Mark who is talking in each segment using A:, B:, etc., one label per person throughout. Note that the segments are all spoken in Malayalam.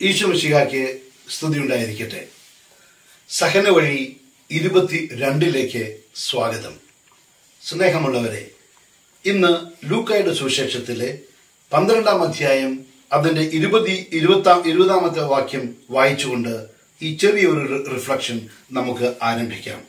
A: ഈശോമിശിഹാക്ക് സ്തുതി ഉണ്ടായിരിക്കട്ടെ സഹന വഴി ഇരുപത്തി രണ്ടിലേക്ക് സ്വാഗതം സ്നേഹമുള്ളവരെ ഇന്ന് ലൂക്കായുടെ സുവിശേഷത്തിലെ പന്ത്രണ്ടാം അധ്യായം അതിന്റെ ഇരുപതി ഇരുപത്താം ഇരുപതാമത്തെ വാക്യം വായിച്ചുകൊണ്ട് ഈ ചെറിയൊരു റിഫ്ലക്ഷൻ നമുക്ക് ആരംഭിക്കാം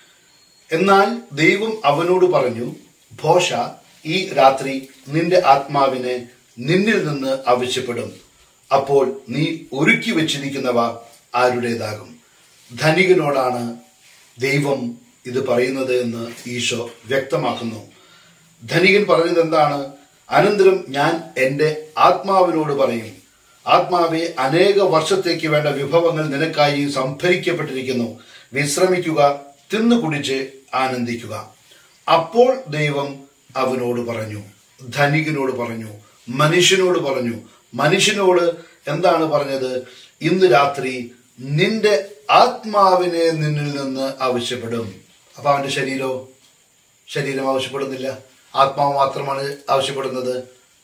A: എന്നാൽ ദൈവം അവനോട് പറഞ്ഞു ഭോഷ ഈ രാത്രി നിന്റെ ആത്മാവിനെ നിന്നിൽ നിന്ന് ആവശ്യപ്പെടും അപ്പോൾ നീ ഒരുക്കി വെച്ചിരിക്കുന്നവ ആരുടേതാകും ധനികനോടാണ് ദൈവം ഇത് പറയുന്നത് എന്ന് ഈശോ വ്യക്തമാക്കുന്നു ധനികൻ പറഞ്ഞത് എന്താണ് അനന്തരം ഞാൻ എൻ്റെ ആത്മാവിനോട് പറയും ആത്മാവെ അനേക വർഷത്തേക്ക് വേണ്ട വിഭവങ്ങൾ നിനക്കായി സംഭരിക്കപ്പെട്ടിരിക്കുന്നു വിശ്രമിക്കുക തിന്നു കുടിച്ച് ആനന്ദിക്കുക അപ്പോൾ ദൈവം അവനോട് പറഞ്ഞു ധനികനോട് പറഞ്ഞു മനുഷ്യനോട് പറഞ്ഞു മനുഷ്യനോട് എന്താണ് പറഞ്ഞത് ഇന്ന് രാത്രി നിന്റെ ആത്മാവിനെ നിന്നിൽ നിന്ന് ആവശ്യപ്പെടും അപ്പൊ അവന്റെ ശരീരോ ശരീരം ആവശ്യപ്പെടുന്നില്ല ആത്മാവ് മാത്രമാണ് ആവശ്യപ്പെടുന്നത്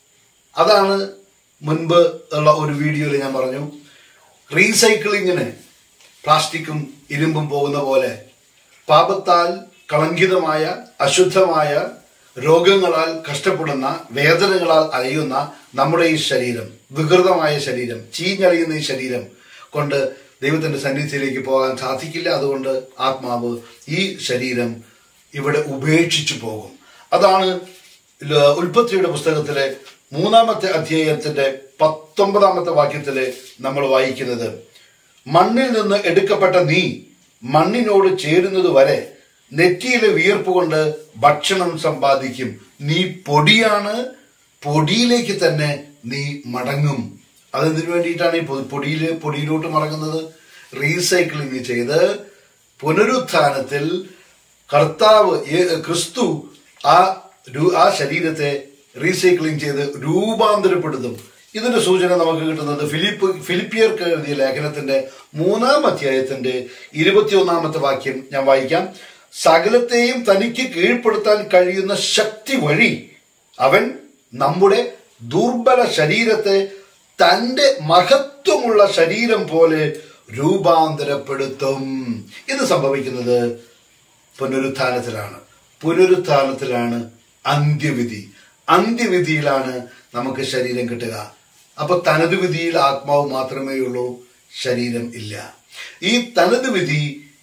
A: അതാണ് മുൻപ് ഉള്ള ഒരു വീഡിയോയിൽ ഞാൻ പറഞ്ഞു റീസൈക്ലിങ്ങിന് പ്ലാസ്റ്റിക്കും ഇരുമ്പും പോകുന്ന പോലെ പാപത്താൽ കളങ്കിതമായ അശുദ്ധമായ രോഗങ്ങളാൽ കഷ്ടപ്പെടുന്ന വേദനകളാൽ അലയുന്ന നമ്മുടെ ഈ ശരീരം വികൃതമായ ശരീരം ചീഞ്ഞളിയുന്ന ഈ ശരീരം കൊണ്ട് ദൈവത്തിന്റെ സന്നിധിയിലേക്ക് പോകാൻ സാധിക്കില്ല അതുകൊണ്ട് ആത്മാവ് ഈ ശരീരം ഇവിടെ ഉപേക്ഷിച്ചു പോകും അതാണ് ല- ഉൽപ്പത്തിയുടെ പുസ്തകത്തിലെ മൂന്നാമത്തെ അധ്യായത്തിന്റെ പത്തൊമ്പതാമത്തെ വാക്യത്തില് നമ്മൾ വായിക്കുന്നത് മണ്ണിൽ നിന്ന് എടുക്കപ്പെട്ട നീ മണ്ണിനോട് ചേരുന്നത് വരെ നെറ്റിയിലെ വിയർപ്പ് കൊണ്ട് ഭക്ഷണം സമ്പാദിക്കും നീ പൊടിയാണ് പൊടിയിലേക്ക് തന്നെ നീ മടങ്ങും അതെന്തിനു വേണ്ടിയിട്ടാണ് ഈ പൊ- പൊടിയില് പൊടിയിലോട്ട് മടങ്ങുന്നത് റീസൈക്ലിംഗ് ചെയ്ത് പുനരുത്ഥാനത്തിൽ കർത്താവ് യേ- ക്രിസ്തു ആ രു- ആ ശരീരത്തെ റീസൈക്ലിംഗ് ചെയ്ത് രൂപാന്തരപ്പെടുത്തും ഇതിന്റെ സൂചന നമുക്ക് കിട്ടുന്നത് ഫിലിപ്പ് ഫിലിപ്പിയർക്ക് എഴുതിയ ലേഖനത്തിന്റെ മൂന്നാം അധ്യായത്തിന്റെ ഇരുപത്തിയൊന്നാമത്തെ വാക്യം ഞാൻ വായിക്കാം സകലത്തെയും തനിക്ക് കീഴ്പ്പെടുത്താൻ കഴിയുന്ന ശക്തി വഴി അവൻ നമ്മുടെ ദുർബല ശരീരത്തെ തന്റെ മഹത്വമുള്ള ശരീരം പോലെ രൂപാന്തരപ്പെടുത്തും ഇത് സംഭവിക്കുന്നത് പുനരുത്ഥാനത്തിലാണ് പുനരുത്ഥാനത്തിലാണ് അന്ത്യവിധി അന്ത്യവിധിയിലാണ് നമുക്ക് ശരീരം കിട്ടുക അപ്പൊ തനത് വിധിയിൽ ആത്മാവ് മാത്രമേ ഉള്ളൂ ശരീരം ഇല്ല ഈ തനത് വിധി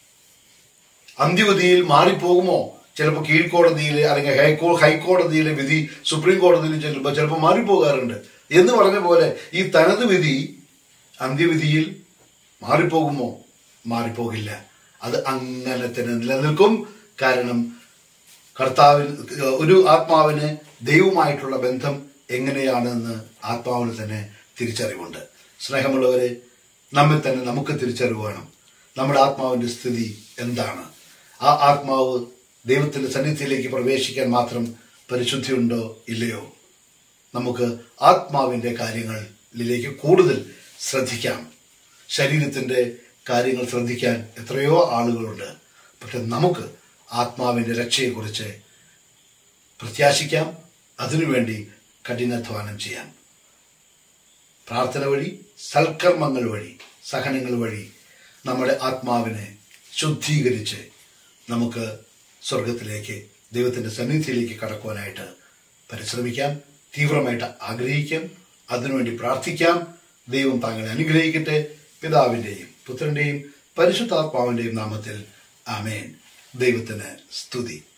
A: അന്ത്യവിധിയിൽ മാറിപ്പോകുമോ ചിലപ്പോൾ കീഴ്ക്കോടതിയിലെ അല്ലെങ്കിൽ ഹൈക്കോ ഹൈക്കോടതിയിലെ വിധി സുപ്രീം കോടതിയിൽ ചെല്ലുമ്പോൾ ചിലപ്പോൾ മാറിപ്പോകാറുണ്ട് എന്ന് പറഞ്ഞ പോലെ ഈ തനത് വിധി അന്ത്യവിധിയിൽ മാറിപ്പോകുമോ മാറിപ്പോകില്ല അത് അങ്ങനെ തന്നെ നിലനിൽക്കും കാരണം കർത്താവിൽ ഒരു ആത്മാവിന് ദൈവമായിട്ടുള്ള ബന്ധം എങ്ങനെയാണെന്ന് ആത്മാവിന് തന്നെ തിരിച്ചറിവുണ്ട് സ്നേഹമുള്ളവരെ നമ്മിൽ തന്നെ നമുക്ക് തിരിച്ചറിവ് വേണം നമ്മുടെ ആത്മാവിന്റെ സ്ഥിതി എന്താണ് ആ ആത്മാവ് ദൈവത്തിന്റെ സന്നിധിയിലേക്ക് പ്രവേശിക്കാൻ മാത്രം പരിശുദ്ധിയുണ്ടോ ഇല്ലയോ നമുക്ക് ആത്മാവിന്റെ കാര്യങ്ങളിലേക്ക് കൂടുതൽ ശ്രദ്ധിക്കാം ശരീരത്തിന്റെ കാര്യങ്ങൾ ശ്രദ്ധിക്കാൻ എത്രയോ ആളുകളുണ്ട് പക്ഷെ നമുക്ക് ആത്മാവിന്റെ രക്ഷയെക്കുറിച്ച് പ്രത്യാശിക്കാം അതിനുവേണ്ടി കഠിനാധ്വാനം ചെയ്യാം പ്രാർത്ഥന വഴി സൽക്കർമ്മങ്ങൾ വഴി സഹനങ്ങൾ വഴി നമ്മുടെ ആത്മാവിനെ ശുദ്ധീകരിച്ച് നമുക്ക് സ്വർഗത്തിലേക്ക് ദൈവത്തിന്റെ സന്നിധിയിലേക്ക് കടക്കുവാനായിട്ട് പരിശ്രമിക്കാം തീവ്രമായിട്ട് ആഗ്രഹിക്കാം അതിനുവേണ്ടി പ്രാർത്ഥിക്കാം ദൈവം താങ്കളെ അനുഗ്രഹിക്കട്ടെ പിതാവിന്റെയും പുത്രന്റെയും പരിശുദ്ധാത്മാവിന്റെയും നാമത്തിൽ ആമേൻ ദൈവത്തിന് സ്തുതി